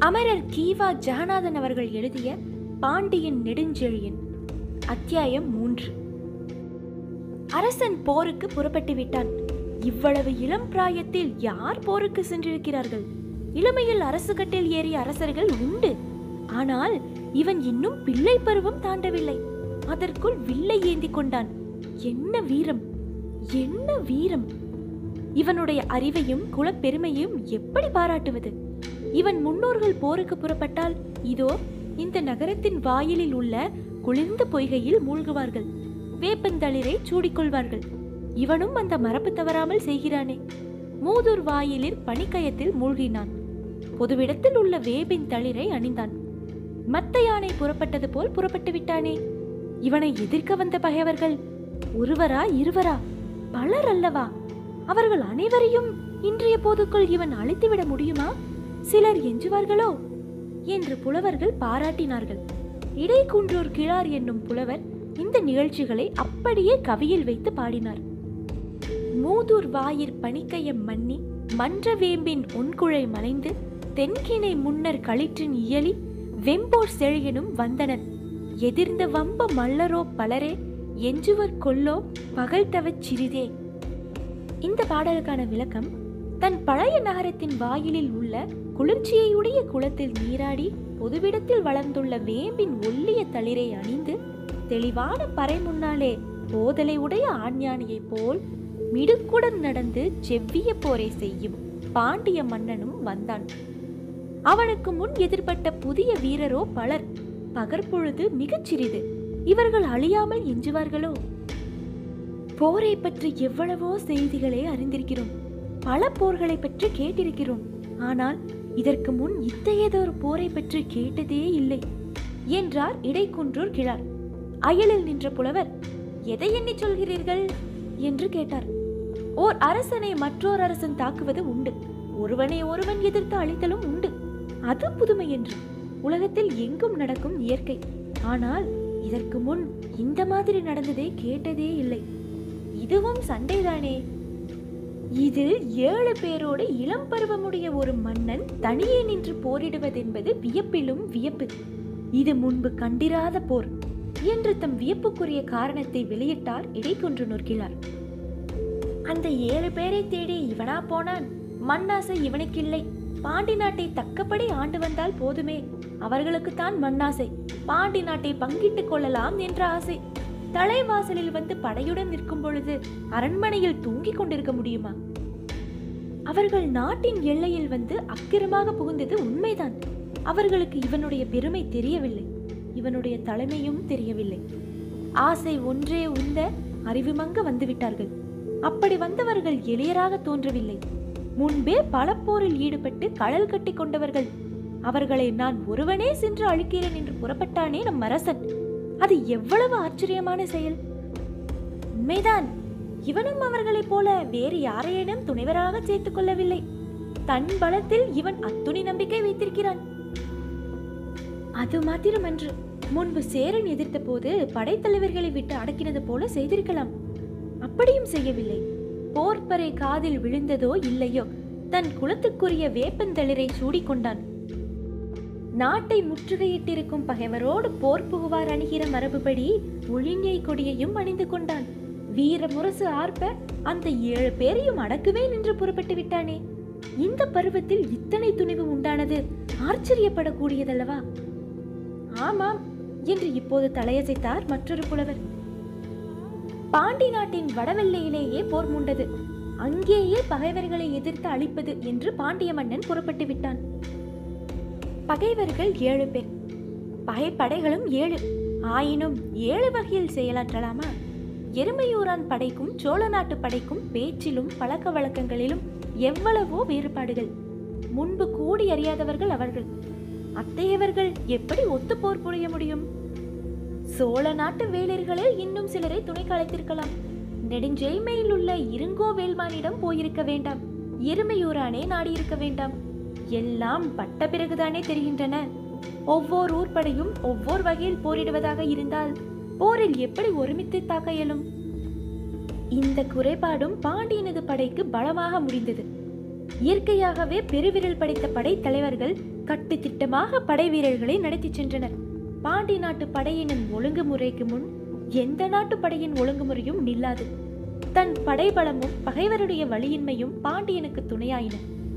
அமரர் கீவா ஜெகநாதன் அவர்கள் எழுதிய பாண்டியன் நெடுஞ்செழியன் அத்தியாயம் மூன்று அரசன் போருக்கு புறப்பட்டு விட்டான் இவ்வளவு இளம் பிராயத்தில் யார் போருக்கு சென்றிருக்கிறார்கள் இளமையில் அரசு கட்டில் ஏறிய அரசர்கள் உண்டு ஆனால் இவன் இன்னும் பிள்ளை பருவம் தாண்டவில்லை அதற்குள் வில்லை ஏந்தி கொண்டான் என்ன வீரம் என்ன வீரம் இவனுடைய அறிவையும் குலப்பெருமையும் எப்படி பாராட்டுவது இவன் முன்னோர்கள் போருக்கு புறப்பட்டால் இதோ இந்த நகரத்தின் வாயிலில் உள்ள குளிர்ந்த பொய்கையில் மூழ்குவார்கள் வேப்பந்தளிரை சூடிக்கொள்வார்கள் இவனும் அந்த மரபு தவறாமல் செய்கிறானே மூதூர் வாயிலில் பனிக்கயத்தில் மூழ்கினான் பொதுவிடத்தில் உள்ள வேபின் தளிரை அணிந்தான் மத்த யானை புறப்பட்டது போல் புறப்பட்டு விட்டானே இவனை எதிர்க்க வந்த பகைவர்கள் ஒருவரா இருவரா பலர் அல்லவா அவர்கள் அனைவரையும் இன்றைய போதுக்குள் இவன் அழைத்துவிட முடியுமா சிலர் எஞ்சுவார்களோ என்று புலவர்கள் பாராட்டினார்கள் இடைக்குன்றூர் கிழார் என்னும் புலவர் இந்த நிகழ்ச்சிகளை அப்படியே கவியில் வைத்து பாடினார் மூதூர் வாயிற் பனிக்கயம் மன்னி மன்ற வேம்பின் உன்குழை மலைந்து தென்கிணை முன்னர் களிற்றின் இயலி வெம்போர் செழியனும் வந்தனன் எதிர்ந்த வம்ப மல்லரோ பலரே எஞ்சுவர் கொல்லோ பகல்தவச் சிறிதே இந்த பாடலுக்கான விளக்கம் தன் பழைய நகரத்தின் வாயிலில் உள்ள குளிர்ச்சியையுடைய குளத்தில் நீராடி பொதுவிடத்தில் வளர்ந்துள்ள வேம்பின் ஒல்லிய தளிரை அணிந்து தெளிவான பறை முன்னாலே போதலை உடைய ஆண்யானியைப் போல் மிடுக்குடன் நடந்து செவ்விய போரை செய்யும் பாண்டிய மன்னனும் வந்தான் அவனுக்கு முன் எதிர்பட்ட புதிய வீரரோ பலர் பகற்பொழுது மிகச் சிறிது இவர்கள் அழியாமல் எஞ்சுவார்களோ போரை பற்றி எவ்வளவோ செய்திகளை அறிந்திருக்கிறோம் பல போர்களை பற்றி கேட்டிருக்கிறோம் ஆனால் இதற்கு முன் இத்தகையதொரு போரை பற்றி கேட்டதே இல்லை என்றார் இடைக்குன்றூர் கிழார் அயலில் நின்ற புலவர் எதை எண்ணி சொல்கிறீர்கள் என்று கேட்டார் ஓர் அரசனை மற்றோர் அரசன் தாக்குவது உண்டு ஒருவனை ஒருவன் எதிர்த்து அழித்தலும் உண்டு அது புதுமை என்று உலகத்தில் எங்கும் நடக்கும் இயற்கை ஆனால் இதற்கு முன் இந்த மாதிரி நடந்ததே கேட்டதே இல்லை இதுவும் சண்டைதானே இது ஏழு பேரோடு இளம் பருவமுடைய ஒரு மன்னன் தனியே நின்று போரிடுவதென்பது வியப்பிலும் வியப்பு இது முன்பு கண்டிராத போர் என்று தம் வியப்புக்குரிய காரணத்தை வெளியிட்டார் இடைக்கொன்று நோக்கினார் அந்த ஏழு பேரை தேடி இவனா போனான் மண்ணாசை இவனுக்கில்லை பாண்டி நாட்டை தக்கபடி ஆண்டு வந்தால் போதுமே அவர்களுக்குத்தான் மண்ணாசை பாண்டி நாட்டை பங்கிட்டுக் கொள்ளலாம் என்ற ஆசை தலைவாசலில் வந்து படையுடன் நிற்கும் பொழுது அரண்மனையில் தூங்கிக் கொண்டிருக்க முடியுமா அவர்கள் நாட்டின் எல்லையில் வந்து அக்கிரமாக புகுந்தது உண்மைதான் அவர்களுக்கு இவனுடைய பெருமை தெரியவில்லை இவனுடைய தலைமையும் தெரியவில்லை ஆசை ஒன்றே உந்த அறிவுமங்க வந்துவிட்டார்கள் அப்படி வந்தவர்கள் எளியராக தோன்றவில்லை முன்பே பல போரில் ஈடுபட்டு கடல் கட்டி கொண்டவர்கள் அவர்களை நான் ஒருவனே சென்று அழிக்கிறேன் என்று புறப்பட்டானே நம் அரசன் அது எவ்வளவு ஆச்சரியமான செயல் உண்மைதான் இவனும் அவர்களைப் போல வேறு யாரையிடம் துணைவராக சேர்த்துக் கொள்ளவில்லை தன் பலத்தில் இவன் அத்துணை நம்பிக்கை வைத்திருக்கிறான் அது மாத்திரமன்று முன்பு சேரன் எதிர்த்த போது படைத்தலைவர்களை விட்டு அடக்கினது போல செய்திருக்கலாம் அப்படியும் செய்யவில்லை போர்ப்பறை காதில் விழுந்ததோ இல்லையோ தன் குலத்துக்குரிய வேப்பந்தளிரை சூடிக்கொண்டான் நாட்டை முற்றுகையிட்டிருக்கும் பகைவரோடு போர் புகுவார் அணிகிற மரபுபடி ஒழிஞை கொடியையும் அணிந்து கொண்டான் வீர முரசு ஆர்ப்ப அந்த ஏழு பேரையும் அடக்குவே நின்று புறப்பட்டு விட்டானே இந்த பருவத்தில் இத்தனை துணிவு உண்டானது ஆச்சரியப்படக்கூடியதல்லவா ஆமாம் என்று இப்போது தலையசைத்தார் மற்றொரு புலவர் பாண்டி நாட்டின் வடவெல்லையிலேயே போர் மூண்டது அங்கேயே பகைவர்களை எதிர்த்து அழிப்பது என்று பாண்டிய மன்னன் புறப்பட்டு விட்டான் பகைவர்கள் ஏழு பேர் பகைப்படைகளும் ஏழு ஆயினும் ஏழு வகையில் செயலாற்றலாமா எருமையூரான் படைக்கும் சோழ நாட்டு படைக்கும் பேச்சிலும் பழக்க வழக்கங்களிலும் எவ்வளவோ வேறுபாடுகள் முன்பு கூடி அறியாதவர்கள் அவர்கள் அத்தையவர்கள் எப்படி ஒத்து போர் புரிய முடியும் சோழ நாட்டு வேளிர்களில் இன்னும் சிலரை துணை கலைத்திருக்கலாம் நெடுஞ்செய்மையில் உள்ள இருங்கோ வேல்மானிடம் போயிருக்க வேண்டாம் எருமையூரானே நாடியிருக்க வேண்டாம் எல்லாம் பட்ட பிறகுதானே தெரிகின்றன ஒவ்வொரு ஊர்ப்படையும் ஒவ்வொரு வகையில் போரிடுவதாக இருந்தால் போரில் எப்படி ஒருமித்து தாக்க இயலும் இந்த குறைபாடும் பாண்டியனது படைக்கு பலமாக முடிந்தது இயற்கையாகவே பெருவிரல் படைத்த படை தலைவர்கள் கட்டு திட்டமாக படை வீரர்களை நடத்தி சென்றனர் பாண்டி நாட்டு படையினின் ஒழுங்குமுறைக்கு முன் எந்த நாட்டு படையின் ஒழுங்குமுறையும் நில்லாது தன் படைபலமும் பகைவருடைய வலியின்மையும் பாண்டியனுக்கு துணையாயின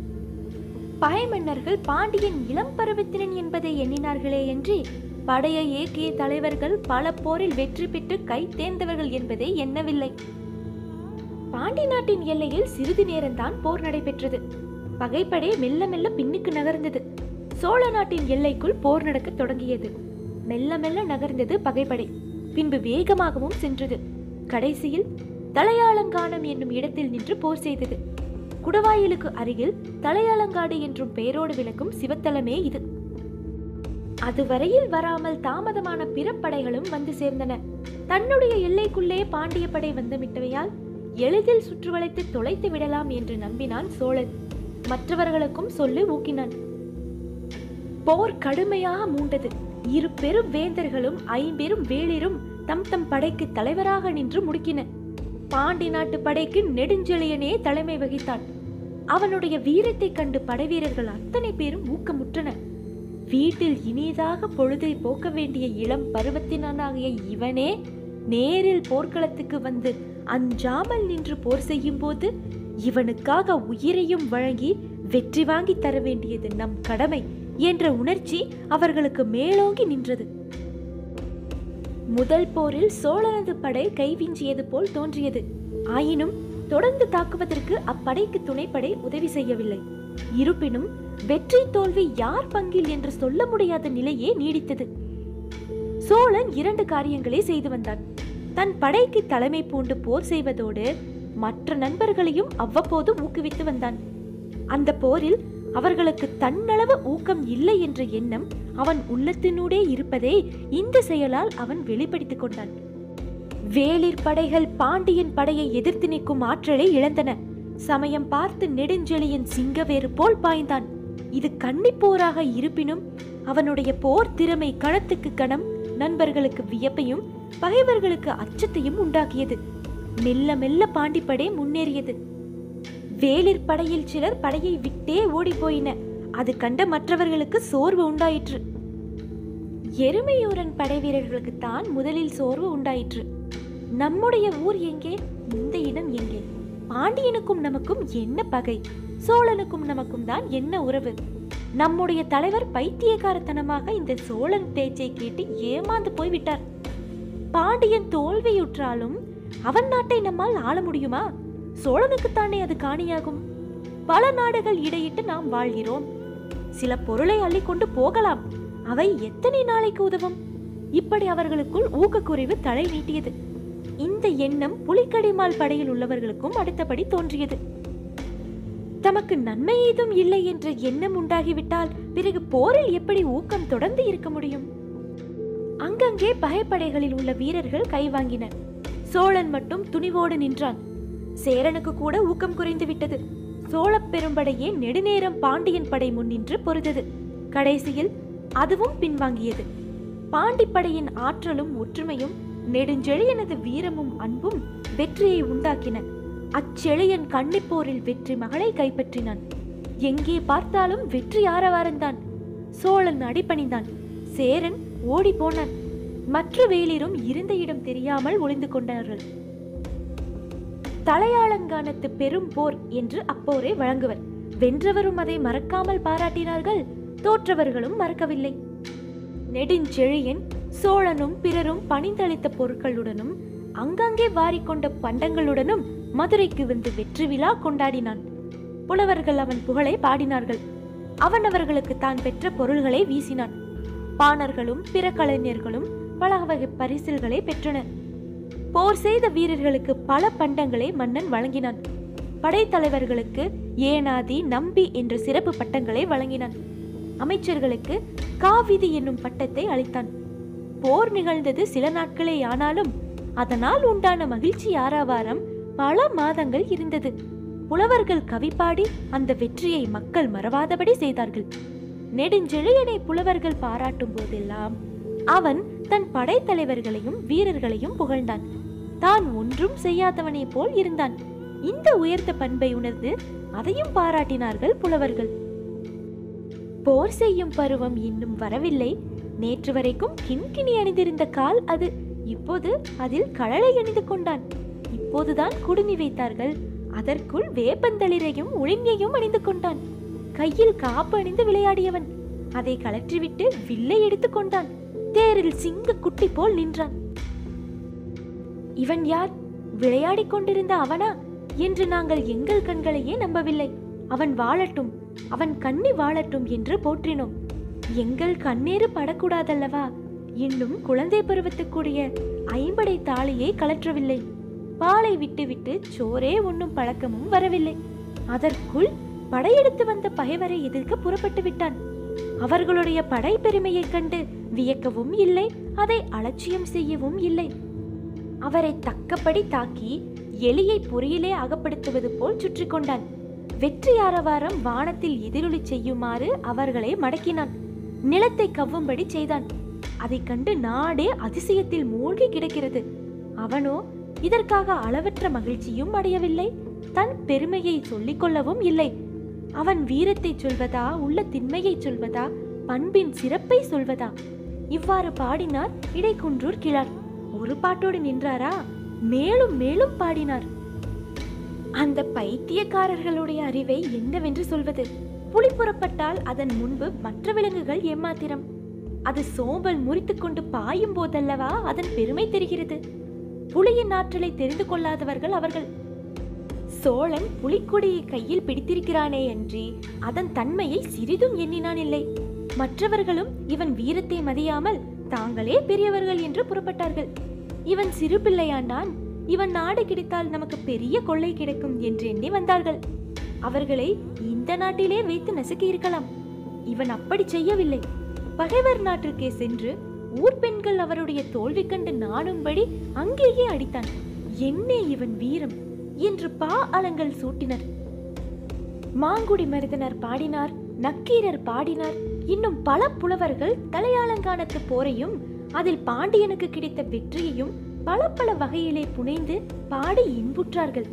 பகை மன்னர்கள் பாண்டியன் இளம் பருவத்தினன் என்பதை எண்ணினார்களே என்று படையை இயக்கிய தலைவர்கள் பல போரில் வெற்றி பெற்று கை தேர்ந்தவர்கள் என்பதை எண்ணவில்லை பாண்டி நாட்டின் எல்லையில் சிறிது நேரம்தான் போர் நடைபெற்றது பகைப்படை மெல்ல மெல்ல பின்னுக்கு நகர்ந்தது சோழ நாட்டின் எல்லைக்குள் போர் நடக்க தொடங்கியது மெல்ல மெல்ல நகர்ந்தது பகைப்படை பின்பு வேகமாகவும் சென்றது கடைசியில் தலையாளங்கானம் என்னும் இடத்தில் நின்று போர் செய்தது குடவாயிலுக்கு அருகில் தலையாளங்காடு என்றும் பெயரோடு விளக்கும் சிவத்தலமே இது அதுவரையில் வராமல் தாமதமான பிற படைகளும் வந்து சேர்ந்தன தன்னுடைய எல்லைக்குள்ளே பாண்டிய படை வந்துவிட்டவையால் எளிதில் சுற்றி வளைத்து தொலைத்து விடலாம் என்று நம்பினான் சோழன் மற்றவர்களுக்கும் சொல்லி ஊக்கினான் போர் கடுமையாக மூண்டது இரு பெரும் வேந்தர்களும் ஐம்பெரும் வேளிரும் தம் தம் படைக்கு தலைவராக நின்று முடுக்கின பாண்டி நாட்டு படைக்கு நெடுஞ்செழியனே தலைமை வகித்தான் அவனுடைய வீரத்தைக் கண்டு படைவீரர்கள் அத்தனை பேரும் ஊக்கமுற்றனர் வீட்டில் இனியதாக பொழுதை போக்க வேண்டிய இளம் பருவத்தினனாகிய இவனே நேரில் போர்க்களத்துக்கு வந்து அஞ்சாமல் நின்று போர் செய்யும் போது இவனுக்காக உயிரையும் வழங்கி வெற்றி வாங்கி தர வேண்டியது நம் கடமை என்ற உணர்ச்சி அவர்களுக்கு மேலோங்கி நின்றது முதல் போரில் சோழனது படை கைவிஞ்சியது போல் தோன்றியது ஆயினும் தொடர்ந்து தாக்குவதற்கு அப்படைக்கு துணைப்படை உதவி செய்யவில்லை இருப்பினும் வெற்றி தோல்வி யார் பங்கில் என்று சொல்ல முடியாத நிலையே நீடித்தது சோழன் இரண்டு காரியங்களை செய்து வந்தான் தன் படைக்கு தலைமை பூண்டு போர் செய்வதோடு மற்ற நண்பர்களையும் அவ்வப்போது ஊக்குவித்து வந்தான் அந்த போரில் அவர்களுக்கு தன்னளவு ஊக்கம் இல்லை என்ற எண்ணம் அவன் உள்ளத்தினூடே இருப்பதை இந்த செயலால் அவன் வெளிப்படுத்திக் கொண்டான் வேளிர் படைகள் பாண்டியன் படையை எதிர்த்து நிற்கும் ஆற்றலை இழந்தன சமயம் பார்த்து நெடுஞ்செழியன் சிங்கவேறு போல் பாய்ந்தான் இது கன்னிப்போராக இருப்பினும் அவனுடைய போர் திறமை கணத்துக்கு கணம் நண்பர்களுக்கு வியப்பையும் பகைவர்களுக்கு அச்சத்தையும் உண்டாக்கியது மெல்ல மெல்ல பாண்டிப்படை முன்னேறியது வேளிர் படையில் சிலர் படையை விட்டே ஓடிப் போயின அது கண்ட மற்றவர்களுக்கு சோர்வு உண்டாயிற்று எருமையூரன் படை வீரர்களுக்கு தான் முதலில் சோர்வு உண்டாயிற்று நம்முடைய ஊர் எங்கே இந்த இடம் எங்கே பாண்டியனுக்கும் நமக்கும் என்ன பகை சோழனுக்கும் நமக்கும் தான் என்ன உறவு நம்முடைய தலைவர் பைத்தியக்காரத்தனமாக இந்த சோழன் பேச்சை கேட்டு ஏமாந்து போய்விட்டார் பாண்டியன் தோல்வியுற்றாலும் அவன் நாட்டை நம்மால் ஆள முடியுமா சோழனுக்குத்தானே அது காணியாகும் பல நாடுகள் இடையிட்டு நாம் வாழ்கிறோம் சில பொருளை அள்ளிக்கொண்டு போகலாம் அவை எத்தனை நாளைக்கு உதவும் இப்படி அவர்களுக்குள் ஊக்கக்குறைவு தலை நீட்டியது இந்த எண்ணம் புலிக்கடிமால் படையில் உள்ளவர்களுக்கும் அடுத்தபடி தோன்றியது தமக்கு நன்மை ஏதும் இல்லை என்ற எண்ணம் உண்டாகிவிட்டால் பிறகு போரில் எப்படி ஊக்கம் தொடர்ந்து இருக்க முடியும் அங்கங்கே பகைப்படைகளில் உள்ள வீரர்கள் கைவாங்கினர் சோழன் மட்டும் துணிவோடு நின்றான் சேரனுக்கு கூட ஊக்கம் குறைந்து விட்டது சோழப் பெரும்படையே நெடுநேரம் பாண்டியன் படை முன்னின்று பொறுத்தது கடைசியில் அதுவும் பின்வாங்கியது பாண்டிப்படையின் ஆற்றலும் ஒற்றுமையும் நெடுஞ்செழியனது வீரமும் அன்பும் வெற்றியை உண்டாக்கின அச்செழியன் கன்னிப்போரில் வெற்றி மகளை கைப்பற்றினான் எங்கே பார்த்தாலும் வெற்றி ஆரவாரந்தான் சோழன் அடிபணிந்தான் சேரன் ஓடி போனான் மற்ற வேளிரும் இருந்த இடம் தெரியாமல் ஒளிந்து கொண்டார்கள் தலையாளங்கானத்து பெரும் போர் என்று அப்போரே வழங்குவர் வென்றவரும் அதை மறக்காமல் பாராட்டினார்கள் தோற்றவர்களும் மறக்கவில்லை நெடுஞ்செழியன் சோழனும் பிறரும் பணிந்தளித்த பொருட்களுடனும் அங்கங்கே வாரிக்கொண்ட பண்டங்களுடனும் மதுரைக்கு வந்து வெற்றி விழா கொண்டாடினான் புலவர்கள் அவன் புகழை பாடினார்கள் அவன் அவர்களுக்கு தான் பெற்ற பொருள்களை வீசினான் பாணர்களும் பிற கலைஞர்களும் பல வகை பரிசில்களை பெற்றனர் போர் செய்த வீரர்களுக்கு பல பண்டங்களை மன்னன் வழங்கினான் படைத்தலைவர்களுக்கு ஏனாதி நம்பி என்ற சிறப்பு பட்டங்களை வழங்கினான் அமைச்சர்களுக்கு காவிதி என்னும் பட்டத்தை அளித்தான் போர் நிகழ்ந்தது சில நாட்களே ஆனாலும் அதனால் உண்டான மகிழ்ச்சி ஆரவாரம் பல மாதங்கள் இருந்தது புலவர்கள் கவிப்பாடி அந்த வெற்றியை மக்கள் மறவாதபடி செய்தார்கள் நெடுஞ்செழியனை புலவர்கள் பாராட்டும் போதெல்லாம் அவன் தன் படைத்தலைவர்களையும் வீரர்களையும் புகழ்ந்தான் தான் ஒன்றும் செய்யாதவனைப் போல் இருந்தான் இந்த உயர்ந்த பண்பை உணர்ந்து அதையும் பாராட்டினார்கள் புலவர்கள் போர் செய்யும் பருவம் இன்னும் வரவில்லை நேற்று வரைக்கும் கிண்கிணி அணிந்திருந்த கால் அது இப்போது அதில் கழலை அணிந்து கொண்டான் இப்போதுதான் குடுமி வைத்தார்கள் அதற்குள் வேப்பந்தளிரையும் உளிஞையும் அணிந்து கொண்டான் கையில் காப்பு அணிந்து விளையாடியவன் அதை கலற்றிவிட்டு வில்லை எடுத்துக் கொண்டான் தேரில் சிங்க குட்டி போல் நின்றான் இவன் யார் விளையாடிக் கொண்டிருந்த அவனா என்று நாங்கள் எங்கள் கண்களையே நம்பவில்லை அவன் வாழட்டும் அவன் கண்ணி வாழட்டும் என்று போற்றினோம் எங்கள் கண்ணீரு படக்கூடாதல்லவா இன்னும் குழந்தை பருவத்துக்குரிய ஐம்படை தாலியை கலற்றவில்லை பாலை விட்டுவிட்டு சோரே உண்ணும் பழக்கமும் வரவில்லை அதற்குள் படையெடுத்து வந்த பகைவரை எதிர்க்க புறப்பட்டு விட்டான் அவர்களுடைய படை பெருமையைக் கண்டு வியக்கவும் இல்லை அதை அலட்சியம் செய்யவும் இல்லை அவரை தக்கபடி தாக்கி எலியை பொறியிலே அகப்படுத்துவது போல் சுற்றி கொண்டான் வெற்றி ஆரவாரம் வானத்தில் எதிரொலி செய்யுமாறு அவர்களை மடக்கினான் நிலத்தை கவ்வும்படி செய்தான் அதைக் கண்டு நாடே அதிசயத்தில் மூழ்கி கிடக்கிறது அவனோ இதற்காக அளவற்ற மகிழ்ச்சியும் அடையவில்லை தன் பெருமையை சொல்லிக் கொள்ளவும் இல்லை அவன் வீரத்தை சொல்வதா உள்ள திண்மையை சொல்வதா பண்பின் சிறப்பை சொல்வதா இவ்வாறு பாடினார் இடைக்குன்றூர் கிழார் ஒரு பாட்டோடு நின்றாரா மேலும் மேலும் பாடினார் அந்த பைத்தியக்காரர்களுடைய அறிவை என்னவென்று சொல்வது புலி புறப்பட்டால் அதன் முன்பு மற்ற விலங்குகள் ஏமாத்திரம் அது சோம்பல் முறித்துக்கொண்டு பாயும் போதல்லவா அதன் பெருமை தெரிகிறது புலியின் ஆற்றலை தெரிந்து கொள்ளாதவர்கள் அவர்கள் சோழன் புலிக்கொடியை கையில் பிடித்திருக்கிறானே அன்றி அதன் தன்மையை சிறிதும் எண்ணினான் இல்லை மற்றவர்களும் இவன் வீரத்தை மதியாமல் தாங்களே பெரியவர்கள் என்று புறப்பட்டார்கள் இவன் சிறு பிள்ளையாண்டான் இவன் நாடு கிடைத்தால் நமக்கு பெரிய கொள்ளை கிடைக்கும் என்று எண்ணி வந்தார்கள் அவர்களை இந்த நாட்டிலே வைத்து நசுக்கி இருக்கலாம் இவன் அப்படி செய்யவில்லை பகைவர் நாட்டிற்கே சென்று ஊர் பெண்கள் அவருடைய தோல்வி கண்டு நாணும்படி அங்கேயே அடித்தான் என்னே இவன் வீரம் என்று பா அலங்கள் சூட்டினர் மாங்குடி மருதனர் பாடினார் நக்கீரர் பாடினார் இன்னும் பல புலவர்கள் தலையாலங்கானத்து போரையும் அதில் பாண்டியனுக்கு கிடைத்த வெற்றியையும் பல பல வகையிலே புனைந்து பாடி இன்புற்றார்கள்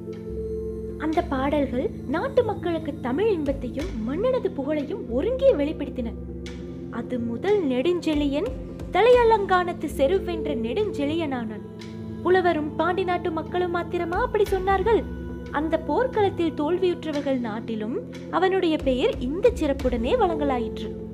அந்த பாடல்கள் நாட்டு மக்களுக்கு தமிழ் இன்பத்தையும் மன்னனது புகழையும் ஒருங்கே வெளிப்படுத்தின அது முதல் நெடுஞ்செழியன் தலையலங்கானத்து செருவென்ற நெடுஞ்செழியனானான் புலவரும் பாண்டி நாட்டு மக்களும் மாத்திரமா அப்படி சொன்னார்கள் அந்த போர்க்களத்தில் தோல்வியுற்றவர்கள் நாட்டிலும் அவனுடைய பெயர் இந்த சிறப்புடனே வழங்கலாயிற்று